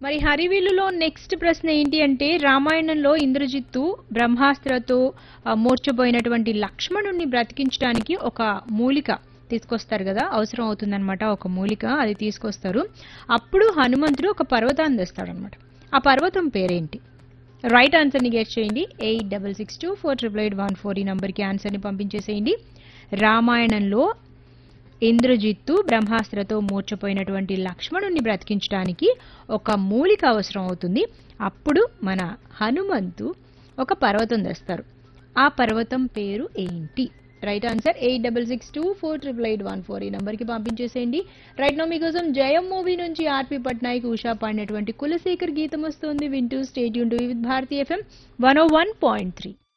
మరి హరివిల్లులో నెక్స్ట్ ప్రశ్న ఏంటి అంటే రామాయణంలో ఇంద్రజిత్తు బ్రహ్మాస్త్రతో ఆ, మూర్చబోయినటువంటి లక్ష్మణుణ్ణి బ్రతికించడానికి ఒక మూలిక తీసుకొస్తారు కదా అవసరం అవుతుందన్నమాట ఒక మూలిక అది తీసుకొస్తారు అప్పుడు హనుమంతుడు ఒక పర్వతాన్ని తెస్తాడనమాట ఆ పర్వతం పేరేంటి రైట్ ఆన్సర్ని గెట్ చేయండి eight double six two four triple eight one four ఈ నంబర్కి ఆన్సర్ని పంపించేసేయండి రామాయణంలో ఇంద్రజిత్తు బ్రహ్మాస్త్రతో మూర్చపోయినటువంటి లక్ష్మణుణ్ణి బ్రతికించడానికి ఒక మూలిక అవసరం అవుతుంది అప్పుడు మన హనుమంతు ఒక పర్వతం తెస్తారు ఆ పర్వతం పేరు ఏంటి right answer eight double six two four triple eight one four ఈ నంబర్కి పంపించేసేయండి రైట్ నో మీకోసం జయం మూవీ నుంచి ఆర్పి పట్నాయక్ ఉషా పాడినటువంటి కులశేఖర్ గీతం వస్తుంది వింటూ స్టేట్ యూన్ to with Bharati FM one O one point three